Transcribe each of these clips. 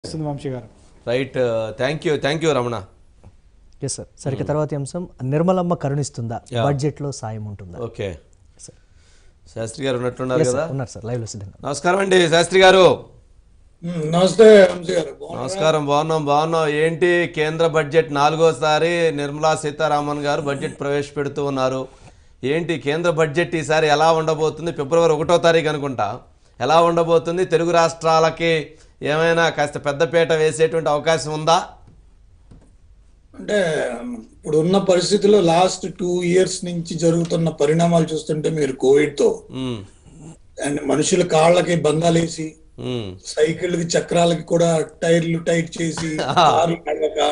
వస్తుంది వంశీ గారు right thank you thank you Ramana yes sir సరే ఇక తర్వాత అంశం నిర్మలమ్మ కరుణిస్తుందా Yeah. బడ్జెట్ లో సాయం ఉంటుందా ఓకే సార్ శాస్త్రి గారు ఉన్నట్టున్నారు Yes, కదా sir. ఉన్నారు సార్ లైవ్ లో సిద్ధంగా నమస్కారం అండి శాస్త్రి గారు మ్మ్. నమస్తే వంశీ గారు బాగున్నారా? నమస్కారం బాగున్నాం బాగున్నాం ఏంటి కేంద్ర బడ్జెట్ నాలుగోసారి నిర్మలా సీతారామన్ గారు బడ్జెట్ ప్రవేశపెడుతూ ఉన్నారు ఏంటి కేంద్ర బడ్జెట్ ఈసారి ఎలా ఉండబోతుంది ఫిబ్రవరి ఒకటో తారీఖు అనుకుంటా ఎలా ఉండబోతుంది తెలుగు రాష్ట్రాలకి ఏమైనా కాస్త పెద్దపీట వేసేటువంటి అవకాశం ఉందా అంటే ఇప్పుడు ఉన్న పరిస్థితుల్లో లాస్ట్ టూ ఇయర్స్ నుంచి జరుగుతున్న పరిణామాలు చూస్తుంటే మీరు కోవిడ్ తో ఉమ్, అండ్ మనుషుల కాళ్ళకి బంధాలేసి ఉమ్, సైకిళ్ళకి చక్రాలకి కూడా టైర్లు టైట్ చేసి కార్లు నడవక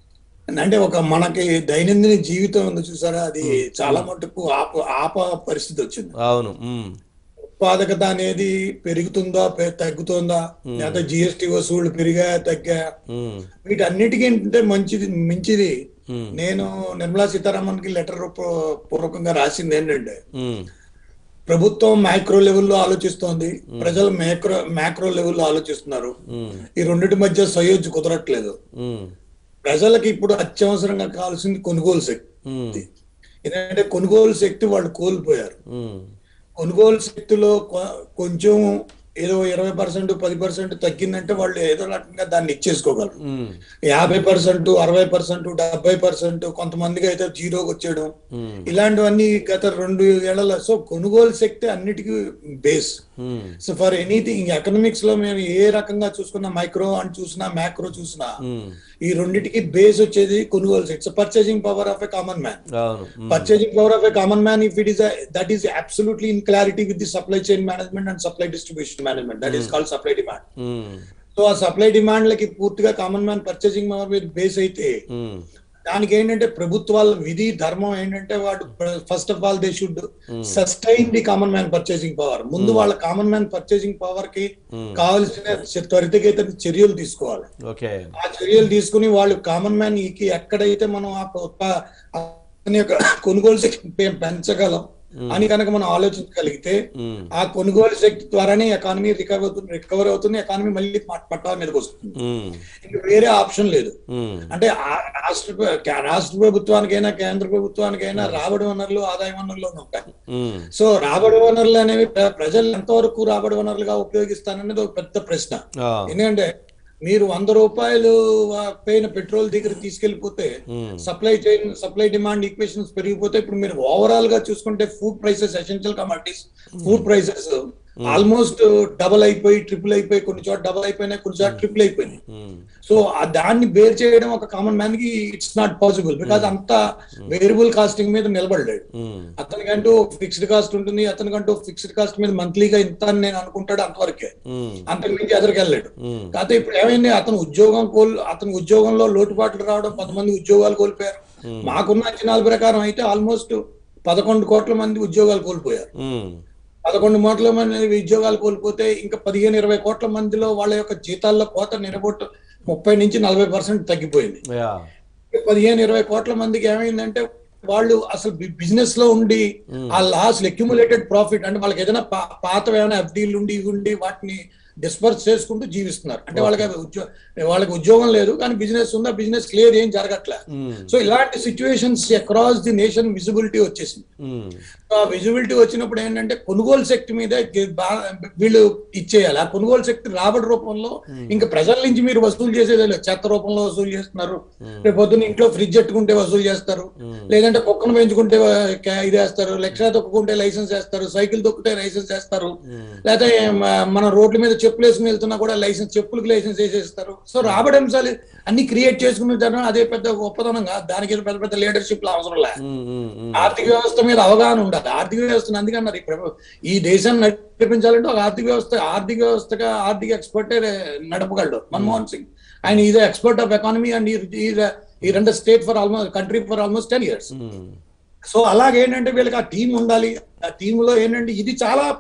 అంటే ఒక మనకి దైనందిన జీవితం ఉంది చూసారా అది చాలా మటుకు ఆప ఆప పరిస్థితి వచ్చింది అవును ఉమ్, ఉత్పాదకత అనేది పెరుగుతుందా పె- తగ్గుతుందా లేదా జిఎస్టి వసూళ్లు పెరిగా తగ్గా ఉమ్, వీటన్నిటికీ ఏంటంటే మంచిది మించిది Hmm. నేను నిర్మలా సీతారామన్ కి లెటర్ పూర్వకంగా రాసింది ఏంటంటే ఉమ్, ప్రభుత్వం మైక్రో లెవెల్లో ఆలోచిస్తోంది ప్రజలు మైక్రో మ్యాక్రో లెవెల్లో ఆలోచిస్తున్నారు ఉమ్, ఈ రెండింటి మధ్య సయోధ్య కుదరట్లేదు ఉమ్, ప్రజలకి ఇప్పుడు అత్యవసరంగా కావాల్సింది కొనుగోలు శక్తి ఉమ్, ఎందుకంటే కొనుగోలు శక్తి వాళ్ళు కోల్పోయారు ఉమ్, కొనుగోలు శక్తిలో కొ- కొంచెం ఏదో ఇరవై పర్సెంట్ పది పర్సెంట్ తగ్గిందంటే వాళ్ళు ఏదో రకంగా దాన్ని ఇచ్చేసుకోగలరు ఉమ్, యాభై పర్సెంట్ అరవై పర్సెంట్ డెబ్బై పర్సెంట్ కొంతమందికి అయితే జీరోకి వచ్చేయడం ఉమ్, ఇలాంటివన్నీ గత రెండు ఏళ్లలో సో కొనుగోలు శక్తి అన్నిటికీ base um, so for anything economics లో మేము ఏ రకంగా చూసుకున్నా మైక్రో అని చూసినా మ్యాక్రో చూసినా ఉమ్, ఈ రెండింటికి బేస్ వచ్చేది కొనుగోలు శక్తి purchasing power of a common man అవును um, purchasing power of a common man if it is a, that is absolutely in clarity with the supply chain management and supply distribution management that is called supply demand um, so ఆ supply demand లకి పూర్తిగా common man purchasing power మీద base అయితే um, దానికి ఏంటంటే ప్రభుత్వాల విధి ధర్మం ఏంటంటే వాడు first of all they should sustain the common man purchasing power ముందు వాళ్ళ కామన్ మ్యాన్ పర్చేసింగ్ పవర్ కి కావాల్సిన త్వరితగతిన చర్యలు తీసుకోవాలి ఓకే ఆ చర్యలు తీసుకుని వాళ్ళు కామన్ మ్యాన్ కి ఎక్కడైతే మనం ఆ ఉత్పా అతని యొక్క కొనుగోలు శక్తి పె- పెంచగలం అని కనుక మనం ఆలోచించగలిగితే ఉమ్, ఆ కొనుగోలు శక్తి ద్వారానే ఎకానమీ రికవర్ అవుతుంది రికవర్ అవుతుంది ఎకానమీ మళ్ళీ ప- పట్టాల మీదకి వస్తుంది ఉమ్, ఇంక వేరే ఆప్షన్ లేదు ఉమ్, అంటే ఆ రాష్ట్ర ప్ర- కే- రాష్ట్ర ప్రభుత్వానికైనా కేంద్ర ప్రభుత్వానికైనా రాబడి వనరులు ఆదాయ వనరులు అని ఉంటాయి ఉమ్, సో రాబడి వనరులు అనేవి ప్ర- ప్రజలు ఎంతవరకు రాబడి వనరులుగా ఉపయోగిస్తాననేది ఒక పెద్ద ప్రశ్న ఆ, ఎందుకంటే మీరు వంద రూపాయలు ఆ, పైన పెట్రోల్ దగ్గర తీసుకెళ్లిపోతే um, supply chain supply demand equations పెరిగిపోతే ఇప్పుడు మీరు ఓవరాల్ గా చూసుకుంటే food prices essential commodities food prices almost double అయిపోయి ట్రిపుల్ అయిపోయి కొన్ని చోట్ల డబల్ అయిపోయినాయి కొన్ని చోట్ల ట్రిపుల్ అయిపోయినాయి ఉమ్, సో ఆ దాన్ని బేర్ చేయడం ఒక కామన్ మ్యాన్ కి ఇట్స్ నాట్ పాసిబుల్ బికాస్ అంత వేరియబుల్ కాస్టింగ్ మీద నిలబడలేడు ఉమ్, అతనికంటూ ఫిక్స్డ్ కాస్ట్ ఉంటుంది అతనికంటూ ఫిక్స్డ్ కాస్ట్ మీద మంత్లీగా ఇంత అని నేను అనుకుంటాడు అంతవరకే ఉమ్, అంతకు మించి ఎదరికెళ్ళాడు ఉమ్, కాకపోతే ఇప్పుడు ఏమైంది అతను ఉద్యోగం కోల్ అతని ఉద్యోగంలో లోటుపాట్లు రావడం కొంతమంది ఉద్యోగాలు కోల్పోయారు మాకున్న అంచనాల ప్రకారం అయితే ఆల్మోస్ట్ పదకొండు కోట్ల మంది ఉద్యోగాలు కోల్పోయారు ఉమ్, పదకొండు కోట్ల మంది ఉద్యోగాలు కోల్పోతే ఇంకా పదిహేను ఇరవై కోట్ల మందిలో వాళ్ళ యొక్క జీతాల్లో కోత నిరబొట్టు ముప్పై నుంచి నలభై పర్సెంట్ తగ్గిపోయింది యా పదిహేను ఇరవై కోట్ల మందికి ఏమైందంటే వాళ్ళు అసలు బిజినెస్ లో ఉండి ఆ లాస్ అక్యుములేటెడ్ ప్రాఫిట్ అంటే వాళ్ళకి ఏదైనా పా- పాత ఏమైనా ఎఫ్డీలు ఉండి ఇవి ఉండి వాటిని డిస్పర్స్ చేసుకుంటూ జీవిస్తున్నారు అంటే వాళ్ళకి అవి ఉద్యో వాళ్ళకి ఉద్యోగం లేదు కానీ బిజినెస్ ఉందా బిజినెస్ క్లియర్ ఏం జరగట్లే ఉమ్, సో ఇలాంటి situations across the nation visibility వచ్చేసింది ఉమ్, ఆ విజిబిలిటీ వచ్చినప్పుడు ఏంటంటే కొనుగోలు శక్తి మీద గే- బా- వీళ్ళు ఇచ్చేయాలి ఆ కొనుగోలు శక్తి రాబడి రూపంలో ఇంకా ప్రజల నుంచి మీరు వసూలు చేసేది లేదు చెత్త రూపంలో వసూలు చేస్తున్నారు రేపు పొద్దున్న ఇంట్లో ఫ్రిడ్జ్ పెట్టుకుంటే వసూలు చేస్తారు లేదంటే కుక్కను పెంచుకుంటే క- ఇది వేస్తారు లక్ష తొక్కుకుంటే లైసెన్స్ వేస్తారు సైకిల్ తొక్కితే లైసెన్స్ వేస్తారు లేకపోతే మ- మన రోడ్ల మీద చెప్పులు వేసుకుని వెళ్తున్నా కూడా లైసెన్స్ చెప్పులకు లైసెన్స్ వేసేస్తారు సో రాబడి అంశాలు అన్ని క్రియేట్ చేసుకున్న తర్వాత అదే పెద్ద గొప్పతనంగా దానికి ఏదో పెద్ద పెద్ద లీడర్షిప్ అవసరం లేదు ఉమ్, ఉమ్, ఉమ్, ఆర్థిక వ్యవస్థ మీద అవగాహన ఉండాలి ఆర్థిక వ్యవస్థను అందుకన్నారు ఈ ప్రభు- ఈ దేశాన్ని నడిపించాలంటే ఒక ఆర్థిక వ్యవస్థ ఆర్థిక వ్యవస్థగా ఆర్థిక ఎక్స్పర్టే నడపగలడు మన్మోహన్ సింగ్ ఆయన is expert of economy and ఈ రెండు state for almost country for almost ten years um, so అలాగేంటంటే వీళ్ళకి ఆ టీం ఉండాలి ఆ టీంలో ఏంటంటే ఇది చాలా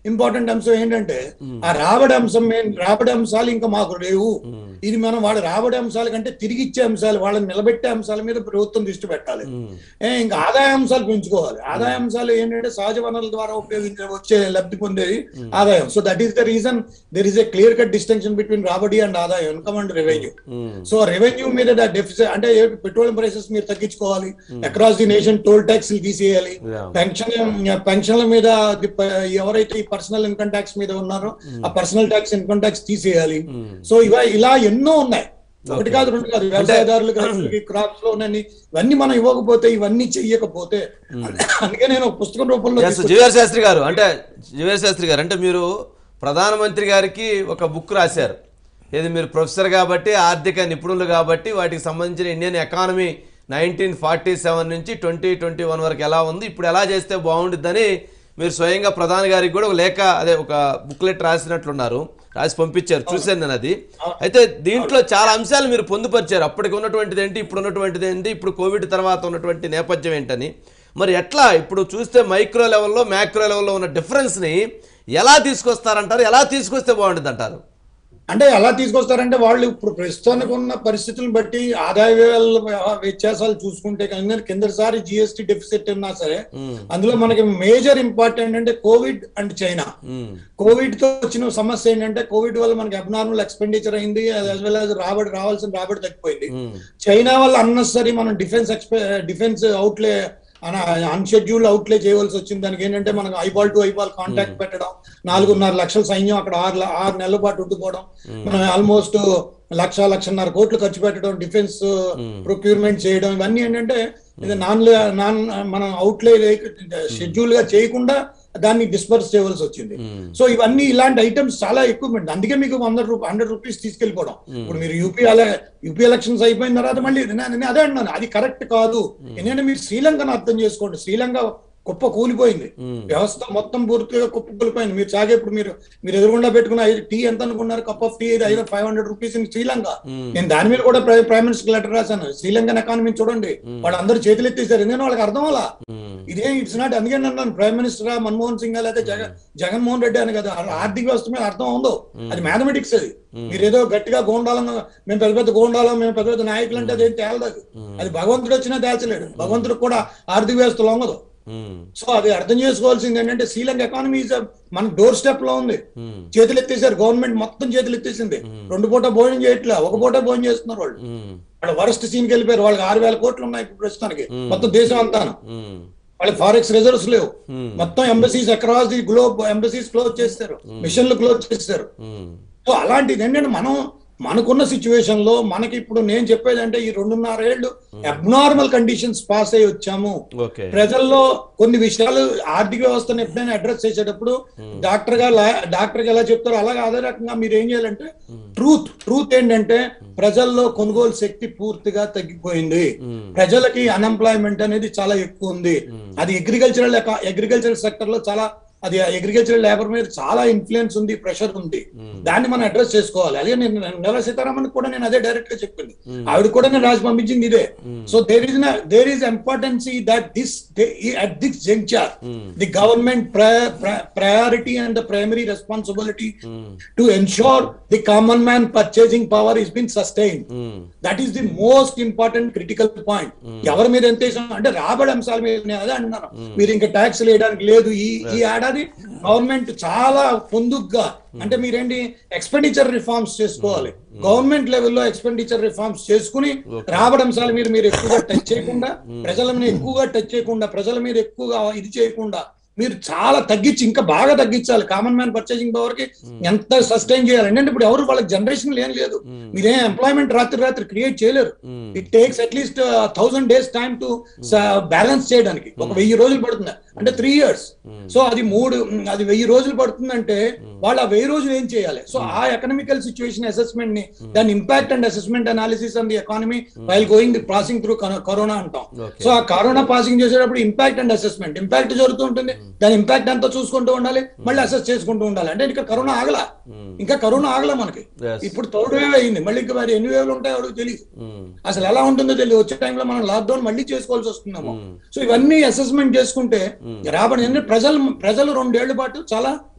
ఇంపార్టెంట్ అంశం ఏంటంటే ఆ రాబడి అంశం ఏం- రాబడి అంశాలు ఇంకా మాకు లేవు ఇది మనం వాళ్ళ రాబడి అంశాల కంటే తిరిగి ఇచ్చే అంశాలు వాళ్ళని నిలబెట్టే అంశాల మీద ప్రభుత్వం దృష్టి పెట్టాలి ఏ, ఇంకా ఆదాయ అంశాలు పెంచుకోవాలి ఆదాయ అంశాలు ఏంటంటే సహజ వనరుల ద్వారా ఉపయోగించే వచ్చే లబ్ధి పొందేది ఆదాయం so that is the reason there is a clear cut distinction between రాబడి అండ్ ఆదాయం income and revenue so revenue మీద డెఫిసిట్ అంటే పెట్రోలియం ప్రైసెస్ మీరు తగ్గించుకోవాలి across the nation toll tax తీసేయాలి Yeah. పెన్షన్ పెన్షన్ల మీద ది ప- ఎవరైతే ఈ పర్సనల్ ఇన్కమ్ ట్యాక్స్ మీద ఉన్నారో ఆ పర్సనల్ ట్యాక్స్ ఇన్కమ్ ట్యాక్స్ తీసేయాలి సో ఇవ ఇలా ఎన్నో ఉన్నాయి ఒకటి కాదు రెండు కాదు వ్యవసాయదారులకు రైతులకి క్రాప్స్ లో ఉన్నాయి ఇవన్నీ మనం ఇవ్వకపోతే ఇవన్నీ చెయ్యకపోతే అందుకే నేను ఒక పుస్తకం రూపంలో ఎస్ తీసుకొచ్చాను. జీవర్ శాస్త్రి గారు అంటే జీవర్ శాస్త్రి గారు అంటే మీరు ప్రధానమంత్రి గారికి ఒక బుక్ రాశారు ఇది మీరు ప్రొఫెసర్ కాబట్టి ఆర్థిక నిపుణులు కాబట్టి వాటికి సంబంధించిన Indian economy nineteen forty seven నుంచి ట్వంటీ ట్వంటీ వన్ వరకు ఎలా ఉంది ఇప్పుడు ఎలా చేస్తే బాగుంటుందని మీరు స్వయంగా ప్రధాని గారికి కూడా ఒక లేఖ అదే ఒక బుక్లెట్ రాసినట్లున్నారు రాసి పంపించారు చూశాను నేను అది అయితే దీంట్లో చాలా అంశాలు మీరు పొందుపరిచారు అప్పటికి ఉన్నటువంటిది ఏంటి ఇప్పుడు ఉన్నటువంటిది ఏంటి ఇప్పుడు కోవిడ్ తర్వాత ఉన్నటువంటి నేపథ్యం ఏంటని మరి ఎట్లా ఇప్పుడు చూస్తే మైక్రో లెవెల్లో మ్యాక్రో లెవెల్లో ఉన్న డిఫరెన్స్ని ఎలా తీసుకొస్తారంటారు ఎలా తీసుకొస్తే బాగుంటుంది అంటారు అంటే ఎలా తీసుకొస్తారంటే వాళ్ళు ఇప్పుడు ప్రస్తుతానికి ఉన్న పరిస్థితులను బట్టి ఆదాయ వ్యయాల వ్యత్యాసాలు చూసుకుంటే కనుక కిందసారి జిఎస్టీ డెఫిసిట్ ఉన్నా సరే అందులో మనకి మేజర్ ఇంపార్టెంట్ అంటే కోవిడ్ అండ్ చైనా కోవిడ్ తో వచ్చిన సమస్య ఏంటంటే కోవిడ్ వల్ల మనకి అబ్నార్మల్ ఎక్స్పెండిచర్ అయింది యాజ్ వెల్ యాజ్ రాబడి రావాల్సిన రాబడి తగ్గిపోయింది చైనా వల్ల అన్నసరి మనం డిఫెన్స్ ఎక్స్పె డిఫెన్స్ అవుట్లే అన్షెడ్యూల్ అవుట్లే చేయవలసి వచ్చింది దానికి ఏంటంటే మనకు ఐబాల్ టు ఐబాల్ కాంటాక్ట్ పెట్టడం నాలుగున్నర లక్షల సైన్యం అక్కడ ఆరు ల- ఆరు నెలల పాటు ఉండిపోవడం మనం ఆల్మోస్ట్ లక్ష లక్షన్నర కోట్లు ఖర్చు పెట్టడం డిఫెన్స్ ప్రొక్యూర్మెంట్ చేయడం ఇవన్నీ ఏంటంటే ఇది నాన్ నాన్ మనం అవుట్లే షెడ్యూల్ గా చేయకుండా దాన్ని డిస్పర్స్ చేయవలసి వచ్చింది సో ఇవన్నీ ఇలాంటి ఐటమ్స్ చాలా ఎక్కువ పెట్టండి అందుకే మీకు వంద రూపాయలు హండ్రెడ్ రూపీస్ తీసుకెళ్ళిపోవడం ఇప్పుడు మీరు యూపీ అలా యూపీ ఎలక్షన్స్ అయిపోయిన తర్వాత మళ్ళీ నేను నేను అదే అన్నాను అది కరెక్ట్ కాదు ఎందుకంటే మీరు శ్రీలంకను అర్థం చేసుకోండి శ్రీలంక కుప్ప కూలిపోయింది వ్యవస్థ మొత్తం పూర్తిగా కుప్ప కూలిపోయింది మీరు చాగే ఇప్పుడు మీరు మీరు ఎదురుగుండా పెట్టుకున్న ఐదు టీ ఎంత అనుకున్నారు కప్ ఆఫ్ టీ ఐదు five hundred rupees in Sri Lanka నేను దాని మీద కూడా ప్ర- ప్రైమ్ మినిస్టర్ లెటర్ రాశాను శ్రీలంకన్ ఎకానమీ చూడండి వాళ్ళందరూ చేతులు ఎత్తేసారు ఎందుకంటే వాళ్ళకి అర్థం అలా ఇదే ఇట్స్ నాట్ అందుకే అన్నాను ప్రైమ్ మినిస్టర్ మన్మోహన్ సింగ్ లేదా జగన్ జగన్మోహన్ రెడ్డి అని కదా ఆ ఆర్థిక వ్యవస్థ మీద అర్థం ఉందో అది మ్యాథమెటిక్స్ అది మీరు ఏదో గట్టిగా గోండాలం మేము పెద్ద పెద్ద గోండాలం మేము పెద్ద పెద్ద నాయకులు అంటే అదేం తేలదు అది భగవంతుడు వచ్చినా తేల్చలేడు భగవంతుడికి కూడా ఆర్థిక వ్యవస్థ లొంగదు సో అది అర్థం చేసుకోవాల్సింది ఏంటంటే శ్రీలంక ఎకానమీ మన డోర్ స్టెప్ లో ఉంది చేతులు ఎత్తేసారు గవర్నమెంట్ మొత్తం చేతులు ఎత్తేసింది రెండు పూట భోజనం చేయట్లే ఒక పూట భోజనం చేస్తున్నారు వాళ్ళు వాళ్ళు వరస్ట్ సీన్కి వెళ్ళిపోయారు వాళ్ళకి ఆరు వేల కోట్లు ఉన్నాయి ఇప్పుడు ప్రస్తుతానికి మొత్తం దేశం అంతా వాళ్ళకి ఫారెక్స్ రిజర్వ్స్ లేవు మొత్తం embassies across the globe embassies close చేస్తారు మిషన్లు క్లోజ్ చేస్తారు సో అలాంటిది ఏంటంటే మనం మనకున్న సిచ్యువేషన్ లో మనకి ఇప్పుడు నేను చెప్పేది అంటే ఈ రెండున్నర ఏళ్ళు అబ్నార్మల్ కండిషన్స్ పాస్ అయ్యి వచ్చాము ఓకే ప్రజల్లో కొన్ని విషయాలు ఆర్థిక వ్యవస్థను ఎప్పుడైనా అడ్రస్ చేసేటప్పుడు డాక్టర్ గా లా- డాక్టర్ గా ఎలా చెప్తారో అలాగే అదే రకంగా మీరు ఏం చేయాలంటే ట్రూత్ ట్రూత్ ఏంటంటే ప్రజల్లో కొనుగోలు శక్తి పూర్తిగా తగ్గిపోయింది ప్రజలకి అన్ఎంప్లాయ్మెంట్ అనేది చాలా ఎక్కువ ఉంది అది అగ్రికల్చరల్ అగ్రికల్చరల్ సెక్టర్ లో చాలా అది అగ్రికల్చరల్ లేబర్ మీద చాలా ఇన్ఫ్లుయెన్స్ ఉంది ప్రెషర్ ఉంది దాన్ని మనం అడ్రస్ చేసుకోవాలి అదే నేను నిర్మలా సీతారామన్ కూడా నేను అదే డైరెక్ట్ గా చెప్పింది ఆవిడ కూడా నేను రాసి పంపించింది ఇదే so there is there is importancy that this at this juncture the government priority and the primary responsibility to ensure the common man purchasing power is been sustain that is the most important critical point ఎవరి మీద ఎంత వేసాం అంటే రాబడి అంశాల మీద నేను అదే అంటున్నాను మీరు ఇంకా ట్యాక్స్ వేయడానికి లేదు ఈ ఈ ఏడాది గవర్నమెంట్ చాలా పొందుగ్గా అంటే మీరేంటి ఎక్స్పెండిచర్ రిఫార్మ్స్ చేసుకోవాలి గవర్నమెంట్ లెవెల్లో ఎక్స్పెండిచర్ రిఫార్మ్స్ చేసుకుని రాబడి అంశాల మీద మీరు ఎక్కువగా టచ్ చేయకుండా ప్రజల మీద ఎక్కువగా టచ్ చేయకుండా ప్రజల మీద ఎక్కువగా ఇది చేయకుండా మీరు చాలా తగ్గించి ఇంకా బాగా తగ్గించాలి కామన్ మ్యాన్ పర్చేసింగ్ పవర్ కి ఎంత సస్టైన్ చేయాలి అంటే ఇప్పుడు ఎవరు వాళ్ళకి జనరేషన్ ఏం లేదు మీరేం ఎంప్లాయ్మెంట్ రాత్రి రాత్రి క్రియేట్ చేయలేరు it takes at least thousand days time to balance చేయడానికి ఒక వెయ్యి రోజులు పడుతుంది అంటే త్రీ ఇయర్స్ సో అది మూడు ఉమ్, అది వెయ్యి రోజులు పడుతుందంటే వాళ్ళు ఆ వెయ్యి రోజులు ఏం చేయాలి సో ఆ ఎకనామికల్ సిచ్యువేషన్ అసెస్మెంట్ ని దాని impact and assessment analysis on the economy while going passing through corona అంటాం సో ఆ కరోనా పాసింగ్ చేసేటప్పుడు ఇంపాక్ట్ అండ్ అసెస్మెంట్ ఇంపాక్ట్ జరుగుతూ ఉంటుంది దాని ఇంపాక్ట్ అంతా చూసుకుంటూ ఉండాలి మళ్ళీ అసెస్ చేసుకుంటూ ఉండాలి అంటే ఇంకా కరోనా ఆగల ఇంకా కరోనా ఆగల మనకి Yes. ఇప్పుడు థర్డ్ వేవ్ అయింది మళ్ళీ ఇంకా మరి ఎన్ని వేవ్లు ఉంటాయో ఎవరికి తెలియదు అసలు ఎలా ఉంటుందో తెలియదు వచ్చే టైంలో మనం లాక్డౌన్ మళ్ళీ చేసుకోవాల్సి వస్తుందేమో సో ఇవన్నీ అసెస్మెంట్ చేసుకుంటే రాబడి అంటే ప్రజలు ప్రజలు రెండేళ్ల పాటు చాలా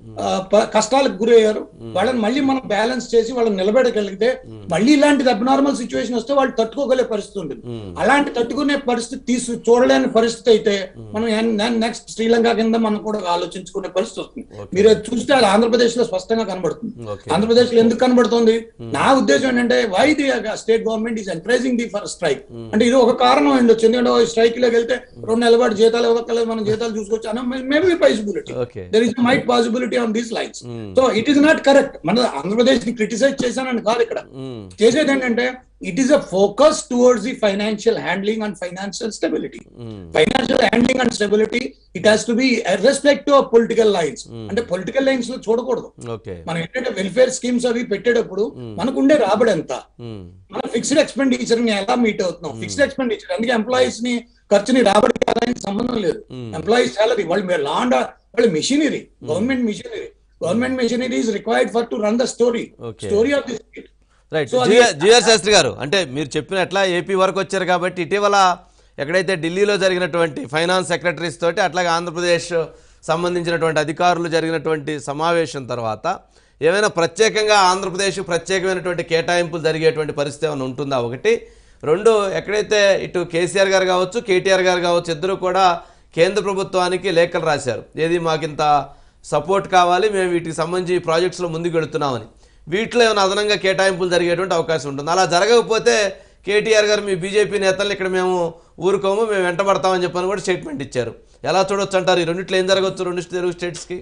ఆ, ప- కష్టాలకు గురయ్యారు వాళ్ళని మళ్ళీ మనం బ్యాలెన్స్ చేసి వాళ్ళని నిలబెట్టగలిగితే మళ్ళీ ఇలాంటిది అబ్నార్మల్ సిచ్యువేషన్ వస్తే వాళ్ళు తట్టుకోగలే పరిస్థితి ఉంటుంది అలాంటి తట్టుకునే పరిస్థితి తీసు చూడలేని పరిస్థితి అయితే మనం నెక్స్ట్ శ్రీలంక కింద మనం కూడా ఆలోచించుకునే పరిస్థితి వస్తుంది మీరు అది చూస్తే అది ఆంధ్రప్రదేశ్ లో స్పష్టంగా కనబడుతుంది Okay. ఆంధ్రప్రదేశ్ లో ఎందుకు కనబడుతుంది నా ఉద్దేశం ఏంటంటే why the state government is encouraging the for strike అంటే ఇది ఒక కారణం ఉండొచ్చు ఎందుకంటే స్ట్రైక్ లోకి వెళ్తే రెండు నెలల పాటు జీతాలు ఇవ్వక్కర్లేదు మనం జీతాలు చూసుకోవచ్చు అన్న maybe possibility Okay. There is might possibility on these lines so it is not correct మన ఆంధ్రప్రదేశ్ ని క్రిటిసైజ్ చేశానని కాదు ఇక్కడ చేసేది ఏంటంటే it is a focus towards the financial handling and financial stability financial handling and stability it has to be respect of political lines అంటే political lines లో చూడకూడదు ఓకే మనం ఏంటంటే వెల్ఫేర్ స్కీమ్స్ అవి పెట్టేటప్పుడు మనకుండే రాబడి ఎంత మనం ఫిక్స్డ్ ఎక్స్పెండిచర్ ని ఎలా మీట్ అవుతున్నాం ఫిక్స్డ్ ఎక్స్పెండిచర్ అందుకే ఎంప్లాయీస్ ని ఖర్చుని రాబడి ఆదాయానికి సంబంధం లేదు ఎంప్లాయీస్ సాలరీ వాళ్ళు మీరు లాండ్ వాళ్ళ machinery government machinery government machinery is required for to run the story Okay. Story of the right So అది- జిఆర్ శాస్త్రి గారు అంటే మీరు చెప్పినట్ల ఏపీ వరకు వచ్చారు కాబట్టి ఇటీవల ఎక్కడైతే ఢిల్లీలో జరిగినటువంటి ఫైనాన్స్ సెక్రటరీస్ తోటి అట్లాగే ఆంధ్రప్రదేశ్ సంబంధించినటువంటి అధికారులు జరిగినటువంటి సమావేశం తర్వాత ఏమైనా ప్రత్యేకంగా ఆంధ్రప్రదేశ్ ప్రత్యేకమైనటువంటి కేటాయింపులు జరిగేటువంటి పరిస్థితి ఏమైనా ఉంటుందా ఒకటి రెండు ఎక్కడైతే ఇటు కేసీఆర్ గారు కావచ్చు కేటీఆర్ గారు కావచ్చు ఇద్దరు కూడా కేంద్ర ప్రభుత్వానికి లేఖలు రాశారు ఏది మాకింత సపోర్ట్ కావాలి మేము వీటికి సంబంధించి ఈ ప్రాజెక్ట్స్లో ముందుకు వెళుతున్నామని వీటిలో ఏమైనా అదనంగా కేటాయింపులు జరిగేటువంటి అవకాశం ఉంటుంది అలా జరగకపోతే కేటీఆర్ గారు మీ బీజేపీ నేతలు ఇక్కడ మేము ఊరుకోము మేము వెంటబడతామని చెప్పని కూడా స్టేట్మెంట్ ఇచ్చారు ఎలా చూడొచ్చు అంటారు ఈ రెండిట్లో ఏం జరగవచ్చు రెండు తెలుగు స్టేట్స్కి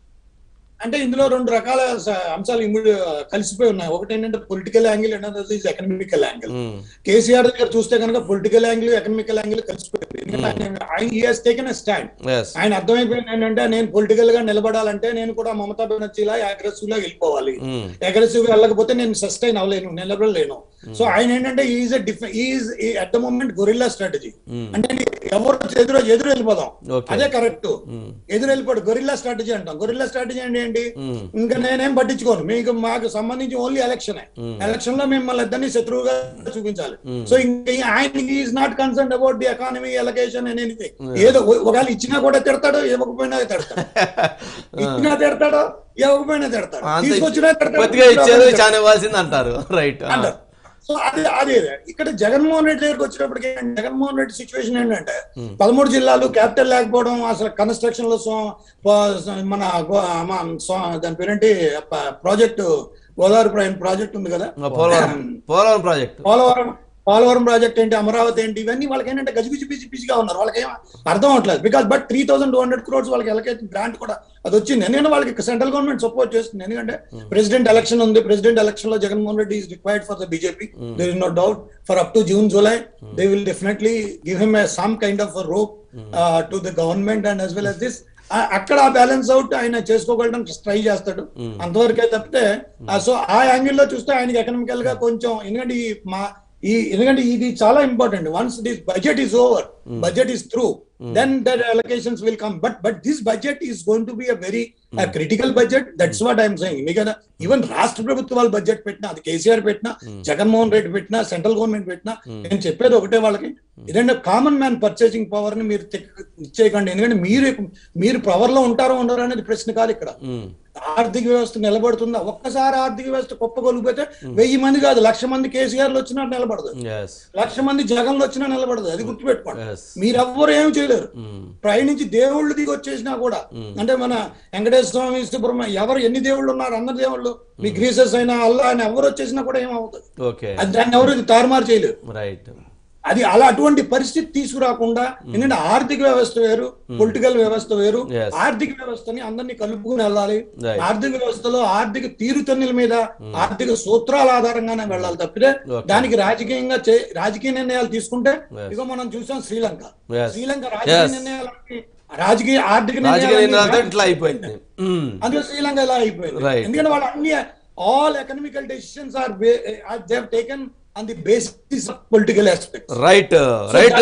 అంటే ఇందులో రెండు రకాల స- అంశాలు ఇమ్ముడు కలిసిపోయి ఉన్నాయి ఒకటి ఏంటంటే political angle and is economical angle KCR దగ్గర చూస్తే కనుక పొలిటికల్ యాంగిల్ ఎకనామికల్ యాంగిల్ కలిసిపోయింది ఎందుకంటే ఆయన హాస్ టేకెన్ స్టాండ్ ఎస్ ఆయన అర్థమైపోయింది ఏంటంటే నేను పొలిటికల్ గా నిలబడాలంటే నేను కూడా మమతా బెనర్జీలా అగ్రెసివ్ లా వెళ్ళిపోవాలి అగ్రెసివ్ గా వెళ్ళకపోతే నేను సస్టైన్ అవ్వలేను నిలబడలేను సో ఆయన ఏంటంటే is is at the moment guerrilla strategy అంటే ఎవరు ఎదురు ఎదురు వెళ్ళిపోదాం Okay. అదే కరెక్ట్ ఎదురు వెళ్ళిపోడు గొరిల్లా స్ట్రాటజీ అంటాం గొరిల్లా స్ట్రాటజీ అంటే ఏంటి ఇంకా నేనేం పట్టించుకోను మీకు మాకు సంబంధించి ఓన్లీ ఎలక్షన్ ఎలక్షన్ లో మిమ్మల్ని ఇద్దరిని శత్రువుగా చూపించాలి సో ఇంకా ఆయన is not concern about the economy allocation అని ఎనీథింగ్ ఏదో ఒ- ఒకవేళ ఇచ్చినా కూడా తిడతాడు ఇవ్వకపోయినా తిడతాడు ఇచ్చినా తిడతాడు ఇవ్వకపోయినా తిడతాడు తీసుకొచ్చినా తిడతాడు కొద్దిగా ఇచ్చారు చాలా ఇవ్వాల్సింది అంటారు రైట్ అంటారు సో అది అది ఇక్కడ జగన్మోహన్ రెడ్డి దగ్గరికి వచ్చినప్పటికీ జగన్మోహన్ రెడ్డి సిచ్యువేషన్ ఏంటంటే పదమూడు జిల్లాలు క్యాపిటల్ లేకపోవడం అసలు కన్స్ట్రక్షన్ లో సో- ప- మన గో- మన సో- దాని పేరేంటి ప- ప్రాజెక్టు గోదావరి ప్రా- ప్రాజెక్ట్ ఉంది కదా పోలవరం పోలవరం ప్రాజెక్ట్ పోలవరం పోలవరం ప్రాజెక్ట్ ఏంటి అమరావతి ఏంటి ఇవన్నీ వాళ్ళకి ఏంటంటే గజిబిజి పిసి పిసిగా ఉన్నారు వాళ్ళకి ఏం అర్థం అవట్లేదు because but three thousand two hundred crores వాళ్ళకి ఎలకేట్ గ్రాంట్ కూడా అది వచ్చింది ఎందుకంటే వాళ్ళకి సెంట్రల్ గవర్నమెంట్ సపోర్ట్ చేస్తుంది ఎందుకంటే ప్రెసిడెంట్ ఎలక్షన్ ఉంది ప్రెసిడెంట్ ఎలక్షన్ లో Jaganmohan Reddy is required for the BJP there is no doubt for up to June July they will definitely give him some kind of rope to the government and as well as this అక్కడ balance out ఆయన చేసుకోగలడానికి try చేస్తాడు అంతవరకే తప్పితే so ఆ angle లో చూస్తే ఆయనకి ఎకనామికల్ గా కొంచెం ఎందుకంటే ఈ మా ఈ ఎందుకంటే ఇది చాలా important once this budget is over budget is through then that allocations will come but but this budget is going to be a very critical budget that's what I'm saying మీకు ఈవెన్ రాష్ట్ర ప్రభుత్వాలు budget పెట్టినా అది కేసీఆర్ పెట్టినా జగన్మోహన్ రెడ్డి పెట్టినా central government పెట్టినా నేను చెప్పేది ఒకటే వాళ్ళకి ఎందుకంటే కామన్ మ్యాన్ పర్చేసింగ్ పవర్ ని మీరు తెక్- ఇచ్చేయకండి ఎందుకంటే మీరు మీరు పవర్ లో ఉంటారో ఉండరో అనేది ప్రశ్న కాదు ఇక్కడ ఆర్థిక వ్యవస్థ నిలబడుతుందా ఒక్కసారి ఆర్థిక వ్యవస్థ కుప్పగొలిగిపోతే వెయ్యి మంది కాదు లక్ష మంది కేసీఆర్లు వచ్చినా నిలబడదు ఎస్ లక్ష మంది జగన్లు వచ్చినా నిలబడదు అది గుర్తుపెట్టుకోండి Yes. మీరెవ్వరు ఏం చేయలేరు పైనుంచి దేవుళ్ళు దిగి వచ్చేసినా కూడా అంటే మన వెంకటేశ్వర స్వామి సుబ్రహ్మణ్య ఎవరు ఎన్ని దేవుళ్ళు ఉన్నారు అందరు దేవుళ్ళు మీ గ్రీసెస్ అయినా అల్లా అయినా ఎవరు వచ్చేసినా కూడా ఏమవుతుంది ఓకే అది దాన్ని ఎవరు తారుమారు చేయలేరు రైట్ అది అలా అటువంటి పరిస్థితి తీసుకురాకుండా ఎందుకంటే ఆర్థిక వ్యవస్థ వేరు పొలిటికల్ వ్యవస్థ వేరు Yes. ఆర్థిక వ్యవస్థని అందరినీ కలుపుకుని వెళ్ళాలి Right. ఆర్థిక వ్యవస్థలో ఆర్థిక తీరుతన్నుల మీద ఆర్థిక సూత్రాల ఆధారంగానే వెళ్ళాలి తప్పితే Okay. దానికి రాజకీయంగా చే- రాజకీయ నిర్ణయాలు తీసుకుంటే Yes. ఇగో మనం చూసాం శ్రీలంక Yes. శ్రీలంక రాజకీయ Yes. నిర్ణయాలకి రాజకీయ ఆర్థిక రాజకీయ నిర్ణయాలతో నిర్ణయాలు ఇట్లా అయిపోయింది మ్మ్. అందులో శ్రీలంక ఎలా అయిపోయింది Right. ఎందుకంటే వాళ్ళు అన్ని all economical decisions are they taken on the basis of political aspect right right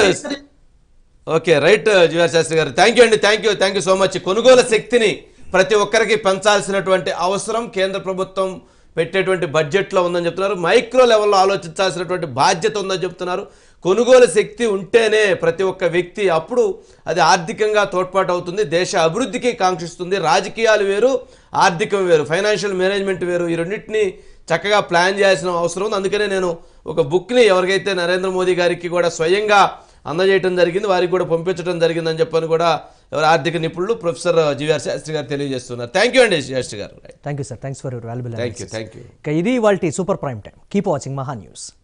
okay right GVR Shastri గారు థ్యాంక్ యూ అండి thank you thank you so much కొనుగోలు శక్తిని ప్రతి ఒక్కరికి పెంచాల్సినటువంటి అవసరం కేంద్ర ప్రభుత్వం పెట్టేటువంటి బడ్జెట్లో ఉందని చెప్తున్నారు మైక్రో లెవెల్లో ఆలోచించాల్సినటువంటి బాధ్యత ఉందని చెప్తున్నారు కొనుగోలు శక్తి ఉంటేనే ప్రతి ఒక్క వ్యక్తి అప్పుడు అది ఆర్థికంగా తోడ్పాటు అవుతుంది దేశ అభివృద్ధికి కాంక్షిస్తుంది రాజకీయాలు వేరు ఆర్థికం వేరు ఫైనాన్షియల్ మేనేజ్మెంట్ వేరు ఈ రెండింటిని చక్కగా ప్లాన్ చేయాల్సిన అవసరం ఉంది అందుకనే నేను ఒక బుక్ని ఎవరికైతే నరేంద్ర మోదీ గారికి కూడా స్వయంగా అందజేయడం జరిగింది వారికి కూడా పంపించడం జరిగిందని చెప్పని కూడా ఎవరు ఆర్థిక నిపుణులు ప్రొఫెసర్ జివిఆర్ శాస్త్రి గారు తెలియజేస్తున్నారు థ్యాంక్ యూ అండి శాస్త్రి గారు thank you sir thanks for your valuable thank you thank you ఇది వాళ్ళ super prime time keep watching Maha news